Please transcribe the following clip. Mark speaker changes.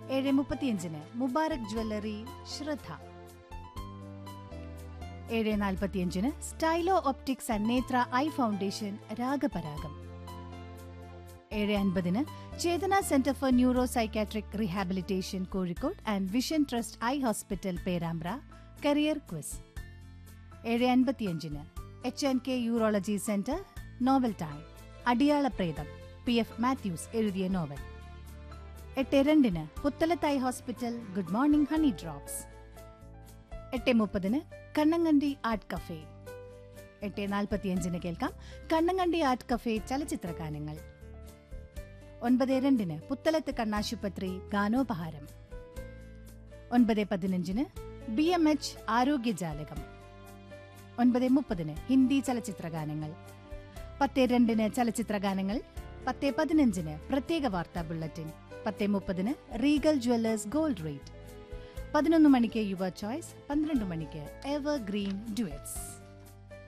Speaker 1: ഏഴ് മുപ്പത്തിയഞ്ചിന് മുബാറക് ജ്വല്ലറി ശ്രദ്ധ ഏഴ് നാൽപ്പത്തിയഞ്ചിന് Stylo optics and Nethra eye foundation Ragaparagam ഏഴ് അൻപതിന് Chethana centre for neuro psychiatric rehabilitation Kozhikode and vision trust eye hospital Perambra career quiz ഏഴ് അൻപത്തിയഞ്ചിന് H N K urology centre novel time Adiyala Pretham P F Mathews എഴുതിയ നോവൽ എട്ട് രണ്ടിന് Puthalathayi hospital good morning honey drops എട്ട് മുപ്പതിന് Kannankandi art cafe എട്ട് നാൽപ്പത്തിയഞ്ചിന് കേൾക്കാം കണ്ണങ്കണ്ടി ആർട്ട് കഫേ ചലച്ചിത്ര ഗാനങ്ങൾ ഒൻപത് രണ്ടിന് പുത്തലത്ത് കണ്ണാശുപത്രി ഗാനോപഹാരം ഒൻപത് പതിനഞ്ചിന് ബി എം എച്ച് ആരോഗ്യജാലകം ഒൻപത് മുപ്പതിന് ഹിന്ദി ചലച്ചിത്ര ഗാനങ്ങൾ പത്ത് രണ്ടിന് ചലച്ചിത്ര ഗാനങ്ങൾ പത്ത് പതിനഞ്ചിന് പ്രത്യേക വാർത്താ ബുള്ളറ്റിൻ പത്ത് മുപ്പതിന് റീഗൽ ജ്വല്ലേഴ്സ് ഗോൾഡ് റേറ്റ് പതിനൊന്ന് മണിക്ക് യുവ ചോയ്സ് പന്ത്രണ്ട് മണിക്ക് എവർ ഗ്രീൻ ഡുവറ്റ്സ്